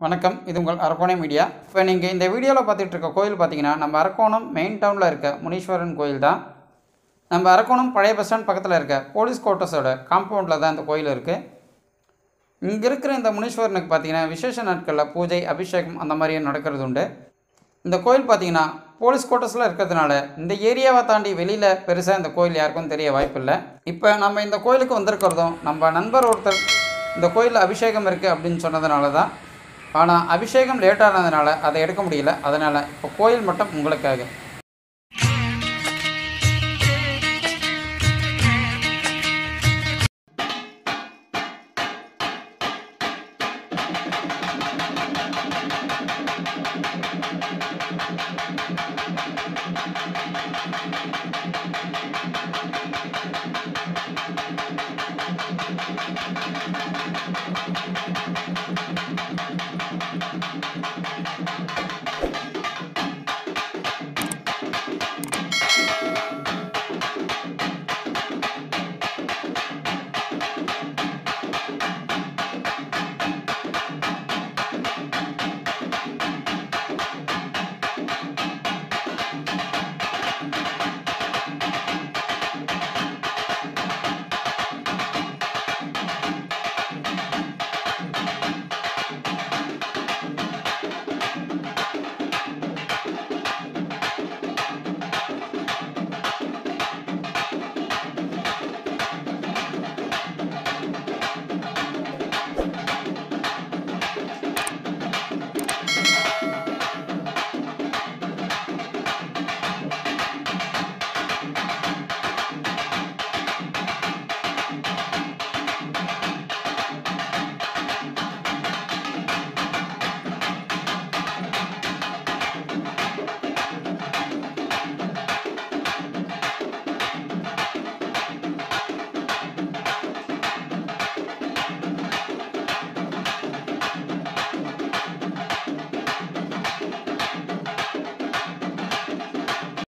வணக்கம் இது உங்கள் அரக்கோணம் மீடியா இப்போ நீங்கள் இந்த வீடியோவில் பார்த்துட்டு இருக்க கோயில் பார்த்தீங்கன்னா நம்ம அரக்கோணம் மெயின் டவுனில் இருக்க முனீஸ்வரன் கோயில் தான் நம்ம அரக்கோணம் பழைய பஸ் ஸ்டாண்ட் பக்கத்தில் இருக்க போலீஸ் குவார்ட்டர்ஸோட காம்பவுண்டில் தான் இந்த கோயில் இருக்குது இங்கே இருக்கிற இந்த முனீஸ்வரனுக்கு பார்த்தீங்கன்னா விசேஷ நாட்களில் பூஜை அபிஷேகம் அந்த மாதிரியும் நடக்கிறது உண்டு இந்த கோயில் பார்த்தீங்கன்னா போலீஸ் குவார்ட்டர்ஸில் இருக்கிறதுனால இந்த ஏரியாவை தாண்டி வெளியில் பெருசாக இந்த கோயில் யாருக்கும் தெரிய வாய்ப்பில்லை இப்போ நம்ம இந்த கோயிலுக்கு வந்திருக்கிறதும் நம்ம நண்பர் ஒருத்தர் இந்த கோயிலில் அபிஷேகம் இருக்குது அப்படின்னு சொன்னதுனால தான் ஆனால் அபிஷேகம் லேட் ஆனதுனால அதை எடுக்க முடியல அதனால் இப்போ கோயில் மட்டும் உங்களுக்காக